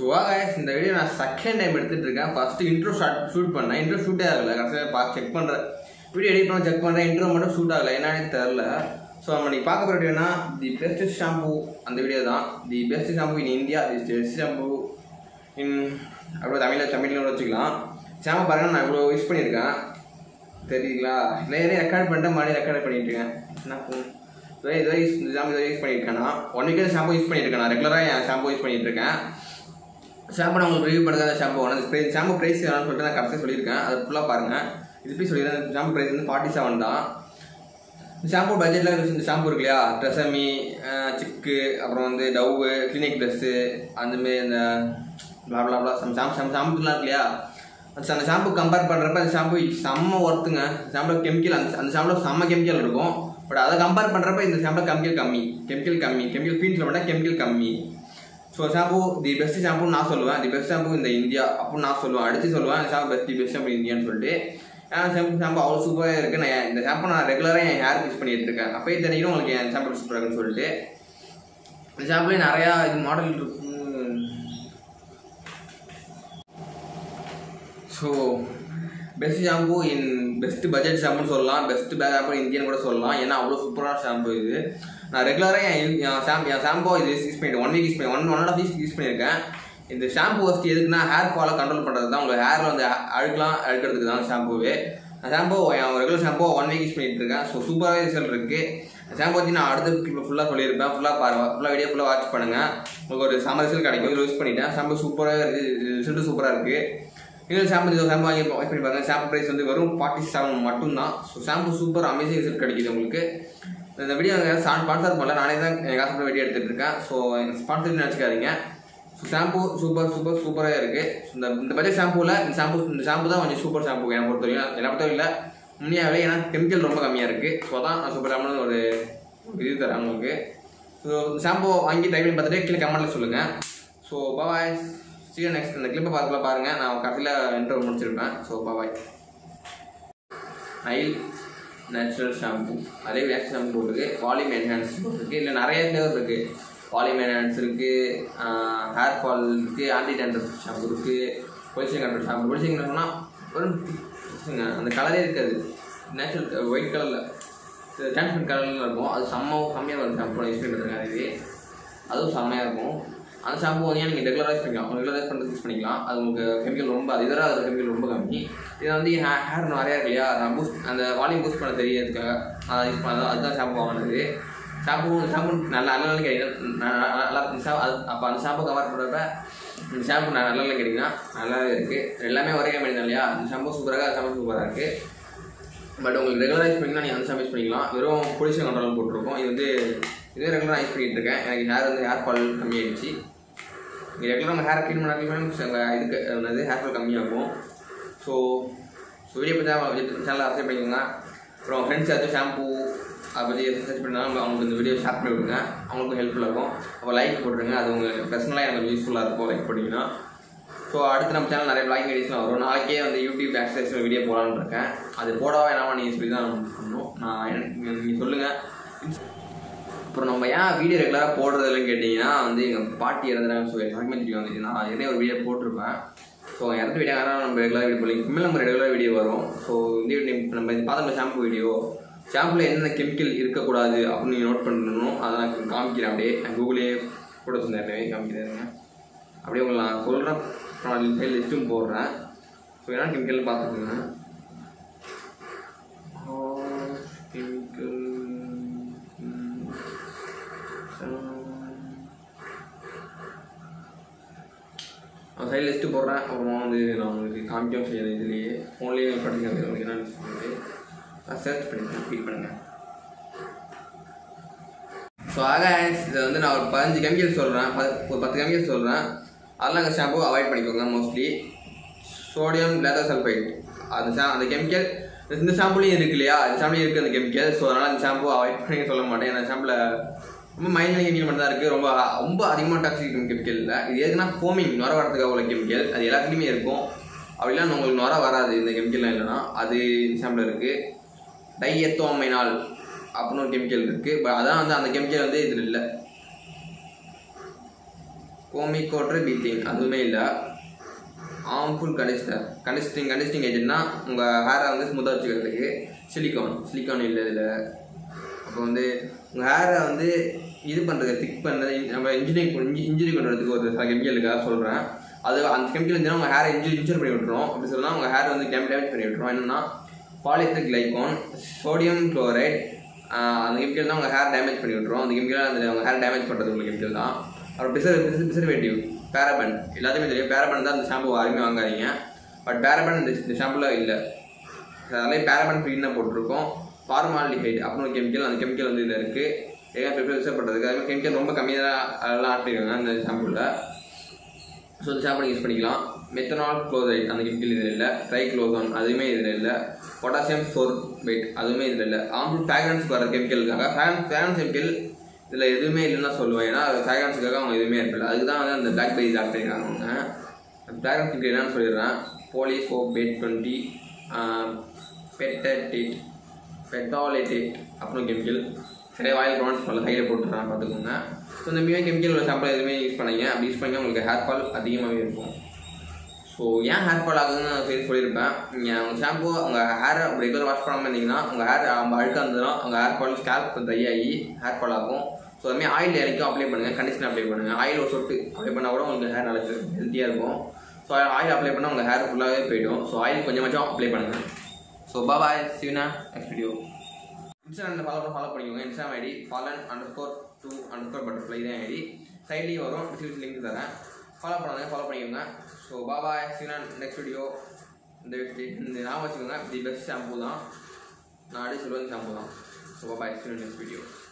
So guys இந்த video நான் second time எடுத்துட்டு இருக்கேன் ஃபர்ஸ்ட் இன்ட்ரோ ஷாட் ஷூட் பண்ணேன் இன்ட்ரோ ஷூட்டே ஆகல கடைசியாக பா செக் பண்ணுறேன் வீடியோ எடிட் பண்ண செக் பண்ணுறேன் இன்ட்ரோ மட்டும் ஷூட் ஆகல என்னன்னு தெரில ஸோ நம்ம நீ பார்க்க போகிற வீடியோனா தி பெஸ்ட் ஷாம்பு அந்த வீடியோ தான் the best shampoo in India the best shampoo in அப்படியே தமிழில் தமிழில் வச்சுக்கலாம் ஷாம்பு பாருங்க நான் இவ்வளோ யூஸ் பண்ணியிருக்கேன் தெரியுங்களா நிறைய ரெக்கார்ட் பண்ணிட்டு மறுபடியும் ரெக்கார்ட் பண்ணிட்டு இருக்கேன் என்ன phone? இதுவரை இதுவரை யூஸ் இந்த ஷாம்பு இதுவரை யூஸ் பண்ணியிருக்கேன் நான் ஒன் வீக் ஷாம்பு யூஸ் பண்ணியிருக்கேன் நான் ரெகுலராக என் ஷாம்பு யூஸ் பண்ணிட்டு இருக்கேன் ஷாம்பு நான் உங்களுக்கு ரிவ்யூ பண்ணுறது ஷாம்பு ஒன்று ஸ்ப்ரே ஷாம்பு ப்ரைஸ் வேணும்னு சொல்லிட்டு நான் கரெக்டாக சொல்லியிருக்கேன் அது ஃபுல்லாக பாருங்கள் இது போய் சொல்லியிருக்கேன் ஷாம்பு ப்ரைஸ் வந்து ஃபார்ட்டி செவன் தான் இந்த ஷாம்பு பட்ஜெட்டில் இந்த ஷாம்பு இருக்கு இல்லையா ட்ரெஸமி சிக்கு அப்புறம் வந்து டவ்வு கிளினிக் ப்ளஸ்ஸு அந்தமாரி அந்த blah blah blah some shampoo some ஷாம்புலாம் இருக்கு இல்லையா அது அந்த ஷாம்பு கம்பேர் பண்ணுறப்ப அந்த ஷாம்பு செம்ம ஒர்த்துங்க ஷாம்பு கெமிக்கல் அந்த அந்த ஷாம்பில் செம்ம கெமிக்கல் இருக்கும் பட் அதை கம்பேர் பண்ணுறப்ப இந்த ஷாம்பில் கெமிக்கல் கம்மி கெமிக்கல் கம்மி கெமிக்கல் ஃபீன்ஸில் விட கெமிக்கல் கம்மி ஸோ ஷாம்பு தி பெஸ்ட் ஷாம்புன்னு நான் சொல்லுவேன் தி பெஸ்ட் ஷாம்பு இந்த இந்தியா அப்படின்னு நான் சொல்லுவேன் அடிச்சு சொல்லுவேன் shampoo best the best shampoo இந்தியான்னு சொல்லிட்டு ஏன்னா ஷாம்பு ஷாம்பு அவ்வளோ சூப்பராக இருக்குது நான் இந்த ஷாம்பு நான் ரெகுலராக என் ஹேர் யூஸ் பண்ணிட்டு இருக்கேன் அப்போயே தெரியும் உங்களுக்கு என் ஷாம்பு சூப்பராக இருக்குன்னு சொல்லிட்டு இந்த ஷாம்புலேயே நிறையா இது மாடல் இருக்கு so best shampoo in best budget ஷாம்புன்னு சொல்லலாம் பெஸ்ட் பேக் ஷாம்பு இந்தியன் கூட சொல்லலாம் ஏன்னா அவ்வளோ சூப்பரான ஷாம்பு இது நான் ரெகுலராக என் என் ஷாம்பு என் ஷாம்பு இது யூஸ் பண்ணிட்டு ஒன் வீக் யூஸ் பண்ணி one one and half week use பண்ணியிருக்கேன் இந்த ஷாம்பு ஃபஸ்ட் எதுக்குன்னா ஹேர் ஃபாலை கண்ட்ரோல் பண்ணுறது தான் உங்கள் ஹேரில் வந்து அழுக்கலாம் அழுக்கிறதுக்கு தான் ஷாம்புவே ஷாம்பு என் regular shampoo one week use பண்ணிட்டு இருக்கேன் ஸோ சூப்பராகவே ரிசல்ட் இருக்குது ஷாம்பு பற்றி நான் அடுத்த கிளிப்பில் ஃபுல்லாக சொல்லியிருப்பேன் ஃபுல்லாக பாருங்க ஃபுல்லாக வீடியோ ஃபுல்லாக வாட்ச் பண்ணுங்கள் உங்களுக்கு ஒரு சம்ம ரிசல்ட் கிடைக்கும் யூஸ் பண்ணிட்டேன் ஷாம்பு சூப்பராக இருக்குது ரிசல்ட்டு சூப்பராக இருக்குது இன்னொரு ஷாம்பு இது ஷாம்பு வாங்கி வாங்கி பண்ணி பாருங்க ஷாம்பு ப்ரைஸ் வந்து வெறும் ஃபார்ட்டி செவன் மட்டும்தான் so shampoo super amazing result கிடைக்குது உங்களுக்கு இந்த வீடியோ ஸ்பான்சர் பண்ணல நானே தான் என் காசு போட்டு வீடியோ எடுத்துகிட்டு இருக்கேன் ஸோ ஸ்பான்சர் நினச்சிக்காதீங்க ஸோ ஷாம்பு சூப்பர் சூப்பர் சூப்பராக இருக்குது இந்த இந்த பட்ஜெட் ஷாம்புவில் இந்த ஷாம்பு இந்த ஷாம்பு தான் கொஞ்சம் சூப்பர் ஷாம்பு என்னை பொறுத்தவரைக்கும் என்னை பொறுத்தவரையில் இல்லை உண்மையாகவே ஏன்னா கெமிக்கல் ரொம்ப கம்மியாக இருக்குது ஸோ அதான் நான் சூப்பர் ஷாம்புன்னு ஒரு இது தரேன் உங்களுக்கு ஸோ ஷாம்பு வாங்கி ட்ரை பண்ணி பார்த்துட்டு கீழே கமெண்ட்டில் சொல்லுங்கள் ஸோ பாய் சீக்கிரம் நெக்ஸ்ட் இந்த கிளிப்பை பார்க்கலாம் பாருங்கள் நான் கடைசியில் இன்டர்வியூ முடிச்சிருப்பேன் so bye Nyle natural shampoo அதே நேச்சுரல் ஷாம்பு போட்டிருக்கு வால்யூம் என்ஹான்ஸ் போட்டிருக்கு இல்லை நிறைய ஃப்ளேவர் இருக்குது வால்யூம் என்ஹான்ஸ் இருக்குது ஹேர் ஃபால் இருக்குது ஆன்டி டேண்டர் ஷாம்பு இருக்குது பொலிஷன் கண்ட்ரோல் ஷாம்பு பொலிஷன் கண்ட்ரோல்னா வெறும் ங்க, அந்த கலரே இருக்காது நேச்சுரல் ஒயிட் கலரில் டிரான்ஸ்பரண்ட் கலரில் இருக்கும் அது செம்ம செம்மையாக வரும் ஷாம்பு யூஸ் பண்ணிட்டு இது அதுவும் செம்மையாக இருக்கும் அந்த ஷாம்பு வந்து நீங்கள் ரெகுலராக யூஸ் பண்ணிக்கலாம் ரெகுலராக பண்ணுறது யூஸ் பண்ணிக்கலாம் அது உங்களுக்கு கெமிக்கல் ரொம்ப அது இதர அது கெமிக்கல் ரொம்ப கம்மி இது வந்து ஹே ஹேர் நிறையா இருக்கு இல்லையா நான் பூஸ்ட் அந்த வால்யூம் பூஸ்ட் பண்ண தெரியறதுக்காக அதை யூஸ் பண்ண அதுதான் ஷாம்பு வாங்கினது ஷாம்பு ஷாம்பு நல்லா நல்ல நல்ல கிடைக்கும் நல்லா ஷாம்பு அது அப்போ அந்த ஷாம்பு கவர் பண்ணுறப்ப இந்த ஷாம்பு நான் நல்ல நல்ல கிடைக்குன்னா நல்லாவே இருக்குது எல்லாமே ஒரே கம்பெனி தான் இல்லையா இந்த ஷாம்பு சூப்பராக அந்த ஷாம்பு சூப்பராக இருக்குது பட் உங்களுக்கு ரெகுலராக யூஸ் பண்ணிங்கன்னா நீங்கள் அந்த ஷாம்பு யூஸ் பண்ணிக்கலாம் வெறும் பொலிஷன் கண்ட்ரோல் போட்டிருக்கோம் இது வந்து இதே ரெகுலராக யூஸ் பண்ணிட்டு இருக்கேன் எனக்கு ஹேர் வந்து ஹேர் ஃபால் கம்மியாயிடுச்சு நீங்கள் ரெகுலராக உங்கள் ஹேர் க்ளீன் பண்ண க்ளீன் பண்ணி இதுக்கு என்னது ஹேர் ஃபால் கம்மியாகும் ஸோ ஸோ வீடியோ பற்றி சேனலை அப்டேட் பண்ணிக்கோங்க அப்புறம் ஃப்ரெண்ட்ஸ் ஏதாச்சும் ஷாம்பு அதை பற்றி சர்ச் பண்ணாலும் அவங்களுக்கு இந்த வீடியோ ஷேர் பண்ணி விடுங்க அவங்களுக்கும் ஹெல்ப்ஃபுல்லாக இருக்கும் அப்போ லைக் போட்டுருங்க அது உங்களுக்கு பர்சனலாக எனக்கு யூஸ்ஃபுல்லாக இருக்கும் லைக் பண்ணிங்கன்னா ஸோ அடுத்து நம்ம சேனல் நிறைய பிளாகிங் வீடியோஸ்லாம் வரும் நாளைக்கே வந்து யூடியூப் எக்ஸசைஸ் வீடியோ போகலான்னு இருக்கேன் அது போடவா வேணாமா நீங்கள் சொல்லி தான் பண்ணணும் நான் எனக்கு நீங்கள் சொல்லுங்கள் அப்புறம் நம்ம ஏன் வீடியோ ரெகுலராக போடுறது இல்லைன்னு கேட்டிங்கன்னா வந்து எங்கள் பாட்டி இறந்துறாங்க ஸோ எல்லாருக்குமே தெரியும் வந்து நான் ஏற்கனவே ஒரு வீடியோ போட்டிருப்பேன் ஸோ இறந்து வீடியோ நம்ம ரெகுலராக வீடியோ போடல இனிமேல் நம்ம ரெகுலராக வீடியோ வரும் ஸோ இந்த வீடியோ இப்ப நம்ம இது பார்த்தோம் ஷாம்பு வீடியோ ஷாம்புல என்னென்ன கெமிக்கல் இருக்கக்கூடாது அப்படின்னு நீங்கள் நோட் பண்ணணும் அதை நான் காமிக்கிறேன் அப்படியே நான் கூகுளே கூட சொன்னேன் காமிக்கிறேன் அப்படியே உங்களை நான் சொல்கிறேன் நான் ஃபைல் லிஸ்ட்டும் போடுறேன் ஸோ என்ன கெமிக்கல்னு பார்த்துக்கோங்க கெமிக்கல் நான் சைட் லிஸ்ட்டு போடுறேன் அப்புறமா வந்து நான் உங்களுக்கு காமிக்கவும் செய்யறேன் இதுலேயே ஃபோன்லேயே படிக்கிறது உங்களுக்கு என்னன்னு சொல்லிட்டு நான் சர்ச் பண்ணிக்கிறேன் ஃபீல் பண்ணுங்கள் ஸோ ஆக இதை வந்து நான் ஒரு பதினஞ்சு கெமிக்கல் சொல்கிறேன் ஒரு பத்து கெமிக்கல் சொல்கிறேன் அதெல்லாம் அந்த ஷாம்பு அவாய்ட் பண்ணிக்கோங்க மோஸ்ட்லி சோடியம் லேதர் சல்ஃபைட் அந்த ஷா அந்த கெமிக்கல் இந்த ஷாம்புலையும் இருக்கு இல்லையா இந்த ஷாம்புலையும் இருக்குது அந்த கெமிக்கல் ஸோ அதனால் அந்த ஷாம்பு அவாய்ட் பண்ணி சொல்ல மாட்டேன் அந்த ஷாம்பில் ரொம்ப மைல்டான கெமிக்கல் மட்டும் தான் இருக்குது ரொம்ப ரொம்ப அதிகமாக டாக்ஸிக் கெமிக்கல் இல்லை இது எதுக்குன்னா ஃபோமிங் நுர வரதுக்காக உள்ள கெமிக்கல் அது எல்லாத்துலேயுமே இருக்கும் அப்படிலாம் உங்களுக்கு நுர வராது இந்த கெமிக்கல்லாம் இல்லைன்னா அது இந்த ஷாம்பில் இருக்குது டைஎத்தோமைனால் அப்படின்னு ஒரு கெமிக்கல் இருக்குது பட் அதான் வந்து அந்த கெமிக்கல் வந்து இதில் இல்லை கோமிக்கோட்ரு பீத்திங் அதுவுமே இல்லை ஆம்ஃபுல் கண்டிஸ்டர் கண்டிஸ்டிங் கண்டிஸ்டிங் ஏஜென்ட்னா உங்கள் ஹேரை வந்து ஸ்மூத்தாக வச்சுக்கிறதுக்கு சிலிக்கான் சிலிக்கான் இல்லை இதில் அப்புறம் வந்து உங்கள் ஹேரை வந்து இது பண்ணுறது திக் பண்ணுறது நம்ம இன்ஜினியரிங் இன்ஜுரி பண்ணுறதுக்கு ஒரு சில கெமிக்கலுக்காக சொல்கிறேன் அது அந்த கெமிக்கல் இருந்துச்சுன்னா உங்கள் ஹேரை இன்ஜுரி இன்ஜூர் பண்ணி விட்டுரும் அப்படி சொன்னால் உங்கள் ஹேர் வந்து டேம் டேமேஜ் பண்ணி விட்டுரும் என்னென்னா பாலித்தர் கிளைகான் சோடியம் குளோரைட் அந்த கெமிக்கல் தான் உங்கள் ஹேர் டேமேஜ் பண்ணி விட்டுரும் அந்த கெமிக்கல் அந்த உங்கள் ஹேர் டேமேஜ் பண்ணுறது உள்ள கெமிக்கல் தான் அப்புறம் பிசர் பிசர்வேட்டிவ் பேரபன் எல்லாத்தையுமே தெரியும் பேரபன் தான் அந்த ஷாம்பு யாருமே வாங்காதீங்க பட் பேரபன் இந்த இந்த ஷாம்புல இல்லை அதனாலே பேரபன் ஃப்ரீன்னு போட்டிருக்கோம் ஃபார்மாலிஹைட் அப்படின்னு ஒரு கெமிக்கல் அந்த கெமிக்கல் வந்து இதில் இருக்குது ஏன் ப்ரிப்பரேஷன் பண்ணுறதுக்கு அதே மாதிரி கெமிக்கல் ரொம்ப கம்மியாக அதெல்லாம் ஆட்டிருக்காங்க அந்த ஷாம்புவில் ஸோ இந்த ஷாம்பு யூஸ் பண்ணிக்கலாம் மெத்தனால் குளோரைட் அந்த கெமிக்கல் இதில் இல்லை ட்ரைக்ளோசான் அதுவுமே இதில் இல்லை பொட்டாசியம் சோர்பேட் அதுவுமே இதில் இல்லை ஆம்பூர் ஃப்ராக்ரன்ஸ்க்கு வர கெமிக்கலுக்காக ஃப்ராக்ரன்ஸ் கெமிக்கல் இதில் எதுவுமே இல்லைன்னு தான் சொல்லுவேன் ஏன்னா அது ஃப்ராக்ரன்ஸுக்காக அவங்க எதுவுமே இருப்பில்ல அதுக்கு தான் வந்து அந்த பிளாக் பெரி டாக்டர் இருக்காங்க அவங்க ஃப்ராக்ரன்ஸ் கெமிக்கல் என்னன்னு சொல்லிடுறேன் போலி சோப் பேட் டுவெண்ட்டி பெட்டேட் பெட்டாலேட்டேட் அப்படின்னு கெமிக்கல் சரியாக வாயில் ப்ரொனவுன்ஸ் பண்ணல கையில் போட்டுறேன் பார்த்துக்கோங்க ஸோ இந்த மீன் கெமிக்கல் உள்ள ஷாம்பு எதுவுமே யூஸ் பண்ணீங்க அப்படி யூஸ் பண்ணி உங்களுக்கு ஹேர் ஃபால் அதிகமாகவே இருக்கும் ஸோ ஏன் ஹேர் ஃபால் ஆகுதுன்னு நான் சரி சொல்லியிருப்பேன் நீங்கள் உங்கள் ஷாம்பு உங்கள் ஹேரை ரெகுலர் வாஷ் பண்ணாமல் இருந்தீங்கன்னா உங்கள் ஹேர் நம்ம அழுக்காக இருந்ததுன்னா உங்கள் ஹேர் ஃபால் ஸ்கேல்ப் ட்ரை ஆகி ஹேர் ஃபால் ஆகும் ஸோ அதுமாதிரி ஆயில் இறக்கும் அப்ளை பண்ணுங்கள் கண்டிஷனர் அப்ளை பண்ணுங்கள் ஆயில் ஒரு சொட்டு அப்ளை பண்ணால் கூட உங்களுக்கு ஹேர் நல்லா ஹெல்த்தியாக இருக்கும் ஸோ ஆயில் அப்ளை பண்ணால் உங்கள் ஹேர் ஃபுல்லாகவே போயிடும் ஸோ ஆயில் கொஞ்சமாச்சும் அப்ளை பண்ணுங்கள் ஸோ பாய் சிவனா நெக்ஸ்ட் வீடியோ இன்ஸ்டாகிராமில் ஃபாலோ பண்ண ஃபாலோ பண்ணிக்கோங்க Instagram ID fallen underscore two underscore butterfly தான் ஐடி சைட்லேயும் வரும் டிஸ்கிரிப்ஷன் லிங்க் தரேன் ஃபாலோ பண்ணாங்க ஃபாலோ பண்ணிக்கோங்க ஸோ பாபாய் சிவனா நெக்ஸ்ட் வீடியோ இந்த இந்த ஞாபகம் வச்சுக்கோங்க தி பெஸ்ட் ஷாம்பு தான் நான் அடி சொல்லுவேன் ஷாம்பு தான் ஸோ பாபாய் சிவனா நெக்ஸ்ட் வீடியோ